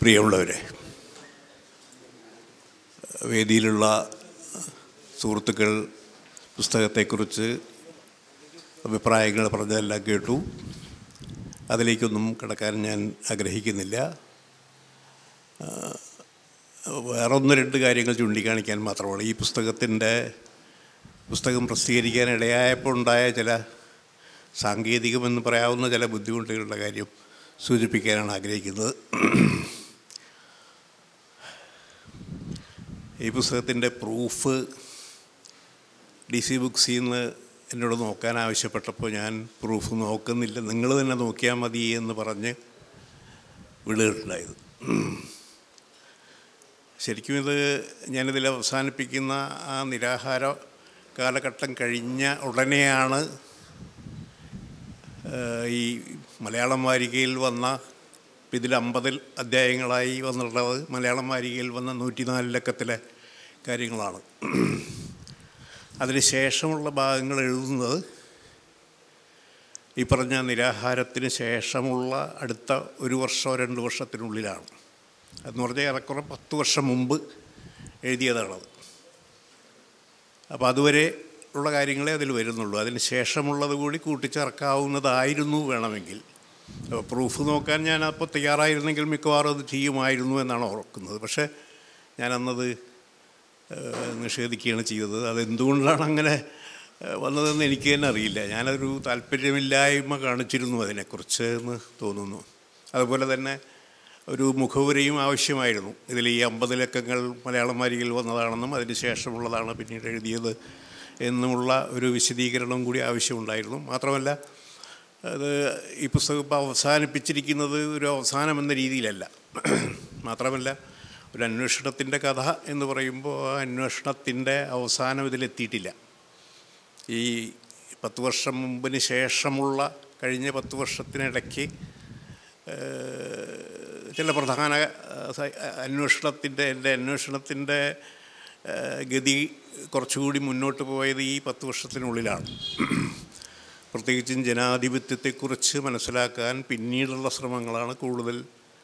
പ്രിയമുള്ളവരെ വേദിയിലുള്ള സുഹൃത്തുക്കൾ പുസ്തകത്തെക്കുറിച്ച് അഭിപ്രായങ്ങൾ പറഞ്ഞതെല്ലാം കേട്ടു അതിലേക്കൊന്നും കടക്കാൻ ഞാൻ ആഗ്രഹിക്കുന്നില്ല ആ, വേറെ ഒന്ന് രണ്ട് കാര്യങ്ങൾ ചൂണ്ടിക്കാണിക്കാൻ മാത്രമാണ് ഈ പുസ്തകത്തിൻ്റെ പുസ്തകം പ്രസിദ്ധീകരിക്കാൻ ഇടയായപ്പോൾ ഉണ്ടായ ചില സാങ്കേതികമെന്ന് പറയാവുന്ന ചില ബുദ്ധിമുട്ടുകളുടെ കാര്യം സൂചിപ്പിക്കാനാണ് ആഗ്രഹിക്കുന്നത് ഈ പുസ്തകത്തിൻ്റെ പ്രൂഫ് ഡി സി ബുക്സിൽ നിന്ന് എന്നോട് നോക്കാൻ ആവശ്യപ്പെട്ടപ്പോൾ ഞാൻ പ്രൂഫ് നോക്കുന്നില്ല നിങ്ങൾ തന്നെ നോക്കിയാൽ മതി എന്ന് പറഞ്ഞ് വിടുകയുണ്ടായത് ശരിക്കും ഇത് ഞാനിതിൽ അവസാനിപ്പിക്കുന്ന ആ നിരാഹാര കാലഘട്ടം കഴിഞ്ഞ ഉടനെയാണ് ഏഹ്, ഈ മലയാളം വാരികയിൽ വന്ന ഇതിൽ അമ്പതിൽ അധ്യായങ്ങളായി വന്നിട്ടുള്ളത് മലയാളം വാരികയിൽ വന്ന നൂറ്റിനാല് ലക്കത്തിലെ കാര്യങ്ങളാണ് അതിന് ശേഷമുള്ള ഭാഗങ്ങൾ എഴുതുന്നത് ഈ പറഞ്ഞ നിരാഹാരത്തിന് ശേഷമുള്ള അടുത്ത ഒരു വർഷമോ രണ്ട് വർഷത്തിനുള്ളിലാണ് എന്ന് പറഞ്ഞാൽ ഏറെക്കുറെ പത്ത് വർഷം മുമ്പ് എഴുതിയതാണത് അപ്പോൾ അതുവരെ ഉള്ള കാര്യങ്ങളെ അതിൽ വരുന്നുള്ളൂ അതിന് ശേഷമുള്ളത് കൂടി കൂട്ടിച്ചേർക്കാവുന്നതായിരുന്നു വേണമെങ്കിൽ അപ്പോൾ പ്രൂഫ് നോക്കാൻ ഞാൻ അപ്പോൾ തയ്യാറായിരുന്നെങ്കിൽ മിക്കവാറും അത് ചെയ്യുമായിരുന്നു എന്നാണ് ഓർക്കുന്നത് പക്ഷേ ഞാനന്നത് ഏഹ്, നിഷേധിക്കുകയാണ് ചെയ്തത് അതെന്തുകൊണ്ടാണ് അങ്ങനെ ഏഹ്, വന്നതെന്ന് എനിക്ക് തന്നെ അറിയില്ല ഞാനൊരു താല്പര്യമില്ലായ്മ കാണിച്ചിരുന്നു അതിനെക്കുറിച്ച് എന്ന് തോന്നുന്നു അതുപോലെ തന്നെ ഒരു മുഖവുരയും ആവശ്യമായിരുന്നു ഇതിൽ ഈ അമ്പത് ലക്കങ്ങൾ മലയാളം വാരികയിൽ വന്നതാണെന്നും അതിന് ശേഷമുള്ളതാണ് പിന്നീട് എഴുതിയത് എന്നുമുള്ള ഒരു വിശദീകരണം കൂടി ആവശ്യമുണ്ടായിരുന്നു മാത്രമല്ല അത് ഈ പുസ്തകം ഇപ്പോൾ അവസാനിപ്പിച്ചിരിക്കുന്നത് ഒരു അവസാനം എന്ന രീതിയിലല്ല മാത്രമല്ല ഒരു അന്വേഷണത്തിൻ്റെ കഥ എന്ന് പറയുമ്പോൾ ആ അന്വേഷണത്തിൻ്റെ അവസാനം ഇതിലെത്തിയിട്ടില്ല ഈ പത്ത് വർഷം മുമ്പിന് ശേഷമുള്ള കഴിഞ്ഞ പത്ത് വർഷത്തിനിടയ്ക്ക് ഏഹ്, ചില പ്രധാന ഏഹ്, സ- അന്വേഷണത്തിൻ്റെ എൻ്റെ അന്വേഷണത്തിൻ്റെ ഏഹ്, ഗതി കുറച്ചുകൂടി മുന്നോട്ട് പോയത് ഈ പത്ത് വർഷത്തിനുള്ളിലാണ് പ്രത്യേകിച്ചും ജനാധിപത്യത്തെക്കുറിച്ച് മനസ്സിലാക്കാൻ പിന്നീടുള്ള ശ്രമങ്ങളാണ് കൂടുതൽ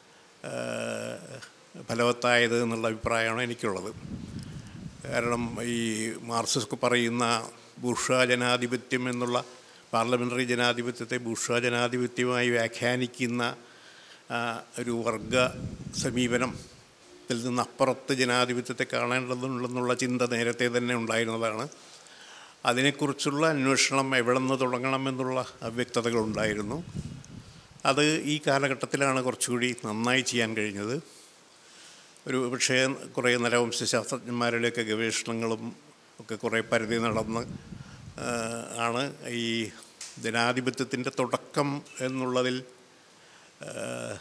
ഏഹ്, ഫലവത്തായത് എന്നുള്ള അഭിപ്രായമാണ് എനിക്കുള്ളത് കാരണം ഈ മാർക്സിസ്റ്റ് പറയുന്ന ബൂർഷ ജനാധിപത്യം എന്നുള്ള പാർലമെൻ്ററി ജനാധിപത്യത്തെ ബൂർഷ ജനാധിപത്യമായി വ്യാഖ്യാനിക്കുന്ന ആ, ഒരു വർഗ സമീപനം ത്തിൽ നിന്നപ്പുറത്ത് ജനാധിപത്യത്തെ കാണേണ്ടതുണ്ടെന്നുള്ള ചിന്ത നേരത്തെ തന്നെ ഉണ്ടായിരുന്നതാണ് അതിനെക്കുറിച്ചുള്ള അന്വേഷണം എവിടെ നിന്ന് തുടങ്ങണമെന്നുള്ള അവ്യക്തതകളുണ്ടായിരുന്നു അത് ഈ കാലഘട്ടത്തിലാണ് കുറച്ചുകൂടി നന്നായി ചെയ്യാൻ കഴിഞ്ഞത് ഒരു പക്ഷേ കുറേ നരവംശാസ്ത്രജ്ഞന്മാരുടെയൊക്കെ ഗവേഷണങ്ങളും ഒക്കെ കുറേ പരിധി നടന്ന് ആ, ആണ് ഈ ജനാധിപത്യത്തിൻ്റെ തുടക്കം എന്നുള്ളതിൽ ആ,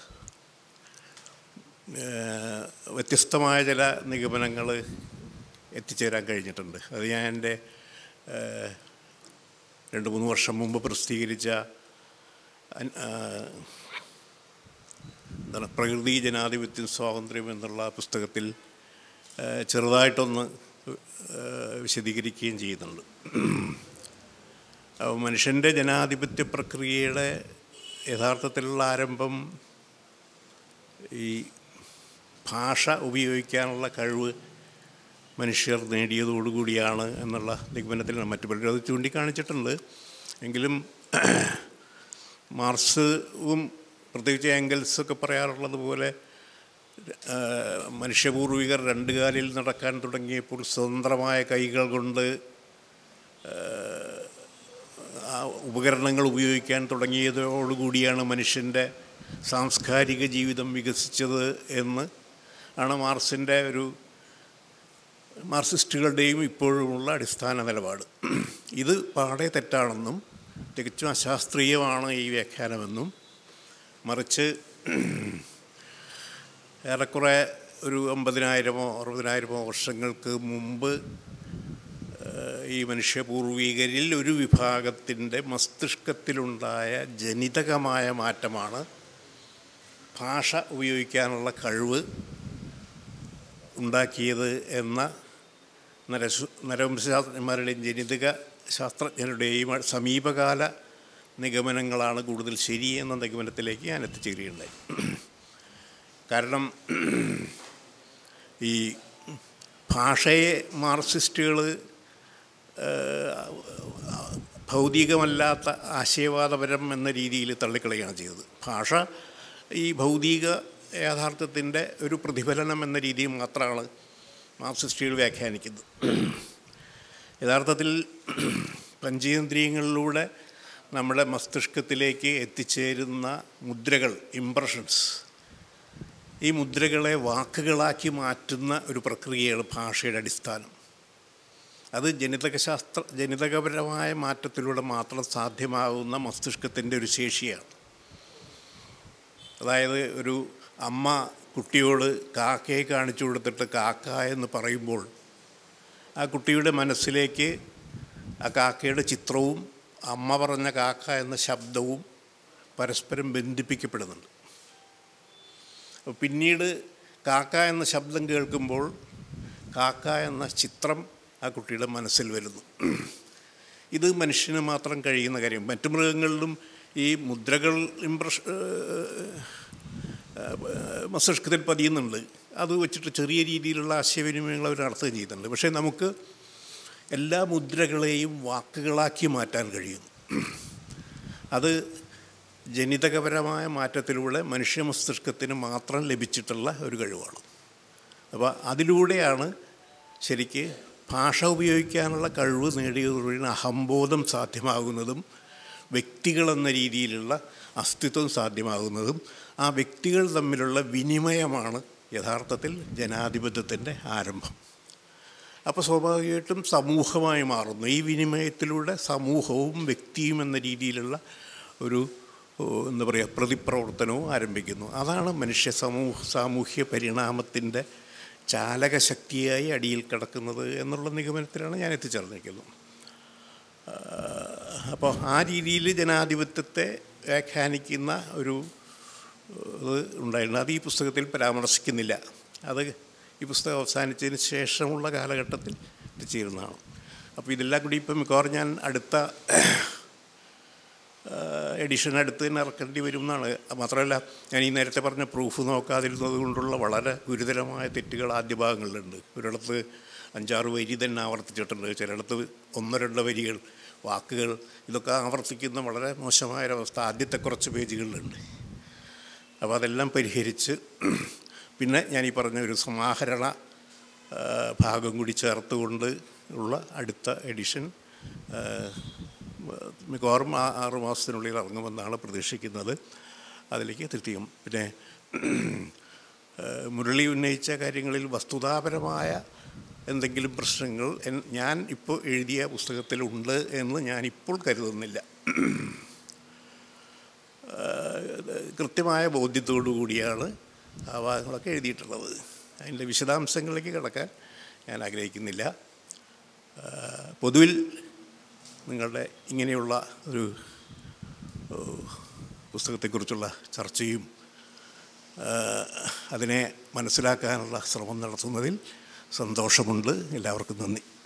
ആ, വ്യത്യസ്തമായ ചില നിഗമനങ്ങൾ എത്തിച്ചേരാൻ കഴിഞ്ഞിട്ടുണ്ട് അത് ഞാൻ എൻ്റെ ആ, രണ്ട് മൂന്ന് വർഷം മുമ്പ് പ്രസിദ്ധീകരിച്ച അൻ- ആ, എന്താണ് പ്രകൃതി ജനാധിപത്യം സ്വാതന്ത്ര്യം എന്നുള്ള പുസ്തകത്തിൽ ആ, ചെറുതായിട്ടൊന്ന് ആ, വിശദീകരിക്കുകയും ചെയ്യുന്നുണ്ട് അപ്പോൾ മനുഷ്യൻ്റെ ജനാധിപത്യ പ്രക്രിയയുടെ യഥാർത്ഥത്തിലുള്ള ആരംഭം ഈ ഭാഷ ഉപയോഗിക്കാനുള്ള കഴിവ് മനുഷ്യർ നേടിയതോടുകൂടിയാണ് എന്നുള്ള നിഗമനത്തിൽ മറ്റു പലരും അത് ചൂണ്ടിക്കാണിച്ചിട്ടുണ്ട് എങ്കിലും മാർക്സും പ്രത്യേകിച്ച് ആംഗൽസൊക്കെ പറയാറുള്ളത് പോലെ ആ, മനുഷ്യപൂർവികർ രണ്ട് കാലിൽ നടക്കാൻ തുടങ്ങിയപ്പോൾ സ്വതന്ത്രമായ കൈകൾ കൊണ്ട് ആ ഉപകരണങ്ങൾ ഉപയോഗിക്കാൻ തുടങ്ങിയതോടുകൂടിയാണ് മനുഷ്യൻ്റെ സാംസ്കാരിക ജീവിതം വികസിച്ചത് എന്ന് ആണ് മാർക്സിൻ്റെ ഒരു മാർക്സിസ്റ്റുകളുടെയും ഇപ്പോഴുമുള്ള അടിസ്ഥാന നിലപാട് ഇത് പാടെ തെറ്റാണെന്നും തികച്ചും അശാസ്ത്രീയമാണ് ഈ വ്യാഖ്യാനമെന്നും മറിച്ച് ഏറെക്കുറെ ഒരു അമ്പതിനായിരമോ അറുപതിനായിരമോ വർഷങ്ങൾക്ക് മുമ്പ് ഏഹ്, ഈ മനുഷ്യപൂർവികരിൽ ഒരു വിഭാഗത്തിൻ്റെ മസ്തിഷ്കത്തിലുണ്ടായ ജനിതകമായ മാറ്റമാണ് ഭാഷ ഉപയോഗിക്കാനുള്ള കഴിവ് ഉണ്ടാക്കിയത് എന്ന നരസു നരവംശാസ്ത്രജ്ഞന്മാരുടെയും ജനിതക ശാസ്ത്രജ്ഞരുടെയും സമീപകാല നിഗമനങ്ങളാണ് കൂടുതൽ ശരി എന്ന നിഗമനത്തിലേക്ക് ഞാൻ എത്തിച്ചേരുകയുണ്ടായി കാരണം ഈ ഭാഷയെ മാർക്സിസ്റ്റുകൾ ഭൗതികമല്ലാത്ത ആശയവാദപരം എന്ന രീതിയിൽ തള്ളിക്കളയുകയാണ് ചെയ്തത് ഭാഷ ഈ ഭൗതിക യാഥാർത്ഥ്യത്തിൻ്റെ ഒരു പ്രതിഫലനം എന്ന രീതിയിൽ മാത്രമാണ് മാർക്സിസ്റ്റുകൾ വ്യാഖ്യാനിക്കുന്നത് യഥാർത്ഥത്തിൽ പഞ്ചേന്ദ്രിയങ്ങളിലൂടെ നമ്മുടെ മസ്തിഷ്കത്തിലേക്ക് എത്തിച്ചേരുന്ന മുദ്രകൾ ഇംപ്രഷൻസ് ഈ മുദ്രകളെ വാക്കുകളാക്കി മാറ്റുന്ന ഒരു പ്രക്രിയയാണ് ഭാഷയുടെ അടിസ്ഥാനം അത് ജനിതകശാസ്ത്ര ജനിതകപരമായ മാറ്റത്തിലൂടെ മാത്രം സാധ്യമാകുന്ന മസ്തിഷ്കത്തിൻ്റെ ഒരു ശേഷിയാണ് അതായത് ഒരു അമ്മ കുട്ടിയോട് കാക്കയെ കാണിച്ചു കൊടുത്തിട്ട് കാക്ക എന്ന് പറയുമ്പോൾ ആ കുട്ടിയുടെ മനസ്സിലേക്ക് ആ കാക്കയുടെ ചിത്രവും അമ്മ പറഞ്ഞ കാക്ക എന്ന ശബ്ദവും പരസ്പരം ബന്ധിപ്പിക്കപ്പെടുന്നുണ്ട് അപ്പോൾ പിന്നീട് കാക്ക എന്ന ശബ്ദം കേൾക്കുമ്പോൾ കാക്ക എന്ന ചിത്രം ആ കുട്ടിയുടെ മനസ്സിൽ വരുന്നു ഇത് മനുഷ്യന് മാത്രം കഴിയുന്ന കാര്യം മറ്റു മൃഗങ്ങളിലും ഈ മുദ്രകൾ ഇംപ്രഷ മസ്തിഷ്കത്തിൽ പതിയുന്നുണ്ട് അത് വെച്ചിട്ട് ചെറിയ രീതിയിലുള്ള ആശയവിനിമയങ്ങൾ അവർ നടത്തുകയും ചെയ്യുന്നുണ്ട് പക്ഷേ നമുക്ക് എല്ലാ മുദ്രകളെയും വാക്കുകളാക്കി മാറ്റാൻ കഴിയുന്നു അത് ജനിതകപരമായ മാറ്റത്തിലൂടെ മനുഷ്യ മസ്തിഷ്കത്തിന് മാത്രം ലഭിച്ചിട്ടുള്ള ഒരു കഴിവാണ് അപ്പോൾ അതിലൂടെയാണ് ശരിക്ക് ഭാഷ ഉപയോഗിക്കാനുള്ള കഴിവ് നേടിയതോടെ അഹംബോധം സാധ്യമാകുന്നതും വ്യക്തികളെന്ന രീതിയിലുള്ള അസ്തിത്വം സാധ്യമാകുന്നതും ആ വ്യക്തികൾ തമ്മിലുള്ള വിനിമയമാണ് യഥാർത്ഥത്തിൽ ജനാധിപത്യത്തിൻ്റെ ആരംഭം അപ്പോൾ സ്വാഭാവികമായിട്ടും സമൂഹമായി മാറുന്നു ഈ വിനിമയത്തിലൂടെ സമൂഹവും വ്യക്തിയും എന്ന രീതിയിലുള്ള ഒരു എന്താ പറയുക പ്രതിപ്രവർത്തനവും ആരംഭിക്കുന്നു അതാണ് മനുഷ്യ സമൂഹ സാമൂഹ്യ പരിണാമത്തിൻ്റെ ചാലകശക്തിയായി അടിയിൽ കിടക്കുന്നത് എന്നുള്ള നിഗമനത്തിലാണ് ഞാൻ എത്തിച്ചേർന്നിരിക്കുന്നത് അപ്പോൾ ആ രീതിയിൽ ജനാധിപത്യത്തെ വ്യാഖ്യാനിക്കുന്ന ഒരു ഇത് ഉണ്ടായിരുന്നു അത് ഈ പുസ്തകത്തിൽ പരാമർശിക്കുന്നില്ല അത് ഈ പുസ്തകം അവസാനിച്ചതിന് ശേഷമുള്ള കാലഘട്ടത്തിൽ എത്തിച്ചേരുന്നതാണ് അപ്പോൾ ഇതെല്ലാം കൂടി ഇപ്പം മിക്കവാറും ഞാൻ അടുത്ത എഡിഷൻ അടുത്ത് തന്നെ ഇറക്കേണ്ടി വരും എന്നാണ് മാത്രമല്ല ഞാൻ ഈ നേരത്തെ പറഞ്ഞ പ്രൂഫ് നോക്കാതിരുന്നത് കൊണ്ടുള്ള വളരെ ഗുരുതരമായ തെറ്റുകൾ ആദ്യ ഭാഗങ്ങളിലുണ്ട് ഒരിടത്ത് അഞ്ചാറ് വരി തന്നെ ആവർത്തിച്ചിട്ടുണ്ട് ചിലയിടത്ത് ഒന്നോ രണ്ടോ വരികൾ വാക്കുകൾ ഇതൊക്കെ ആവർത്തിക്കുന്ന വളരെ മോശമായ ഒരവസ്ഥ ആദ്യത്തെ കുറച്ച് പേജുകളിലുണ്ട് അപ്പോൾ അതെല്ലാം പരിഹരിച്ച് പിന്നെ ഞാൻ ഈ പറഞ്ഞ ഒരു സമാഹരണ ഭാഗം കൂടി ചേർത്തുകൊണ്ട് ഉള്ള അടുത്ത എഡിഷൻ മിക്കവാറും ആ ആറ് മാസത്തിനുള്ളിൽ ഇറങ്ങുമെന്നാണ് പ്രതീക്ഷിക്കുന്നത് അതിലേക്ക് എത്തിയും പിന്നെ മുരളി ഉന്നയിച്ച കാര്യങ്ങളിൽ വസ്തുതാപരമായ എന്തെങ്കിലും പ്രശ്നങ്ങൾ ഞാൻ ഇപ്പോൾ എഴുതിയ പുസ്തകത്തിലുണ്ട് എന്ന് ഞാനിപ്പോൾ കരുതുന്നില്ല കൃത്യമായ ബോധ്യത്തോടു കൂടിയാണ് ആ ഭാഗങ്ങളൊക്കെ എഴുതിയിട്ടുള്ളത് അതിൻ്റെ വിശദാംശങ്ങളിലേക്ക് കിടക്കാൻ ഞാൻ ആഗ്രഹിക്കുന്നില്ല പൊതുവിൽ നിങ്ങളുടെ ഇങ്ങനെയുള്ള ഒരു പുസ്തകത്തെക്കുറിച്ചുള്ള ചർച്ചയും അതിനെ മനസ്സിലാക്കാനുള്ള ശ്രമം നടത്തുന്നതിൽ സന്തോഷമുണ്ട് എല്ലാവർക്കും നന്ദി